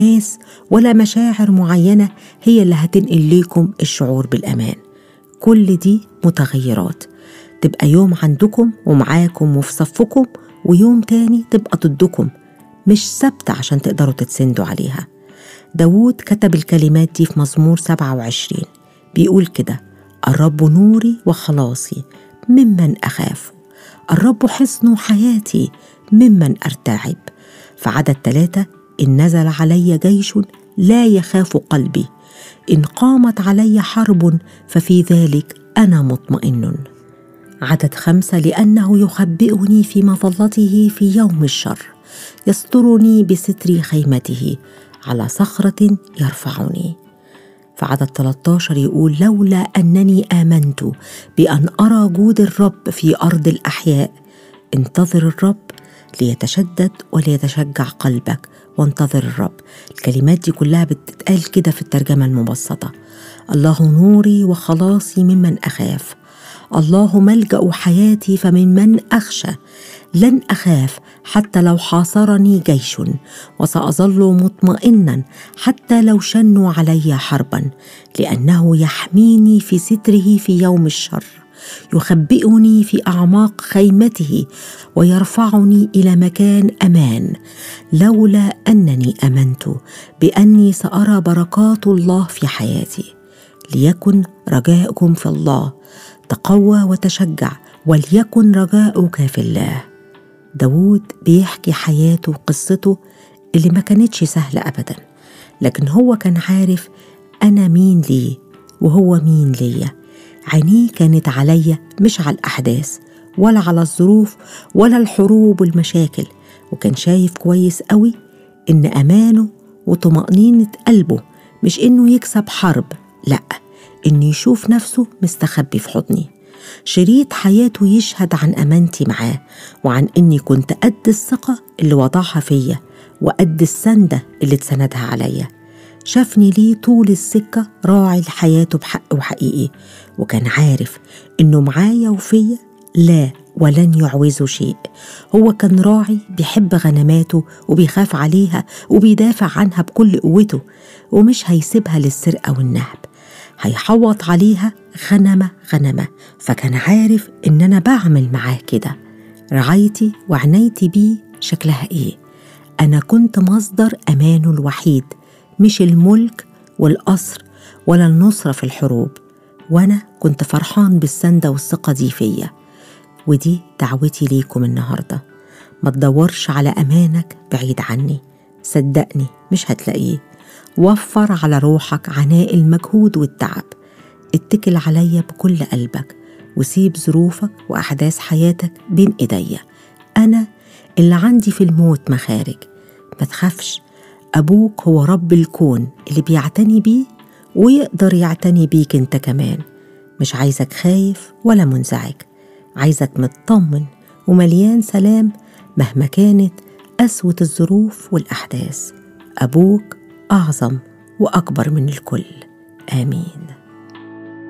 ناس ولا مشاعر معينة هي اللي هتنقل لكم الشعور بالأمان كل دي متغيرات تبقى يوم عندكم ومعاكم وفي صفكم ويوم تاني تبقى ضدكم مش ثابتة عشان تقدروا تتسندوا عليها داود كتب الكلمات دي في مزمور 27 بيقول كده الرب نوري وخلاصي ممن أخاف الرب حصن حياتي ممن أرتعب فعدد ثلاثة إن نزل علي جيش لا يخاف قلبي إن قامت علي حرب ففي ذلك أنا مطمئن عدد خمسة لأنه يخبئني في مظلته في يوم الشر يسترني بستر خيمته على صخرة يرفعني فعدد 13 يقول لولا أنني آمنت بأن أرى جود الرب في أرض الأحياء انتظر الرب ليتشدد وليتشجع قلبك وانتظر الرب الكلمات دي كلها بتتقال كده في الترجمة المبسطة الله نوري وخلاصي ممن أخاف الله ملجأ حياتي فمن من أخشى لن أخاف حتى لو حاصرني جيش وسأظل مطمئنا حتى لو شنوا علي حربا لأنه يحميني في ستره في يوم الشر يخبئني في اعماق خيمته ويرفعني الى مكان امان لولا انني امنت باني سارى بركات الله في حياتي ليكن رجاؤكم في الله تقوى وتشجع وليكن رجاؤك في الله داود بيحكي حياته وقصته اللي ما كانتش سهلة أبدا لكن هو كان عارف أنا مين ليه وهو مين ليا عينيه كانت عليا مش على الأحداث ولا على الظروف ولا الحروب والمشاكل وكان شايف كويس قوي إن أمانه وطمأنينة قلبه مش إنه يكسب حرب لأ إنه يشوف نفسه مستخبي في حضني شريط حياته يشهد عن أمانتي معاه وعن إني كنت قد الثقة اللي وضعها فيا وقد السندة اللي اتسندها عليا شافني ليه طول السكة راعي لحياته بحق وحقيقي وكان عارف إنه معايا وفيا لا ولن يعوزه شيء هو كان راعي بيحب غنماته وبيخاف عليها وبيدافع عنها بكل قوته ومش هيسيبها للسرقة والنهب هيحوط عليها غنمة غنمة فكان عارف إن أنا بعمل معاه كده رعايتي وعنايتي بيه شكلها إيه أنا كنت مصدر أمانه الوحيد مش الملك والقصر ولا النصرة في الحروب وأنا كنت فرحان بالسندة والثقة دي فيا ودي دعوتي ليكم النهاردة ما تدورش على أمانك بعيد عني صدقني مش هتلاقيه وفر على روحك عناء المجهود والتعب اتكل عليا بكل قلبك وسيب ظروفك وأحداث حياتك بين إيديا أنا اللي عندي في الموت مخارج ما تخافش أبوك هو رب الكون اللي بيعتني بيه ويقدر يعتني بيك انت كمان مش عايزك خايف ولا منزعج عايزك مطمن ومليان سلام مهما كانت قسوة الظروف والأحداث أبوك أعظم وأكبر من الكل آمين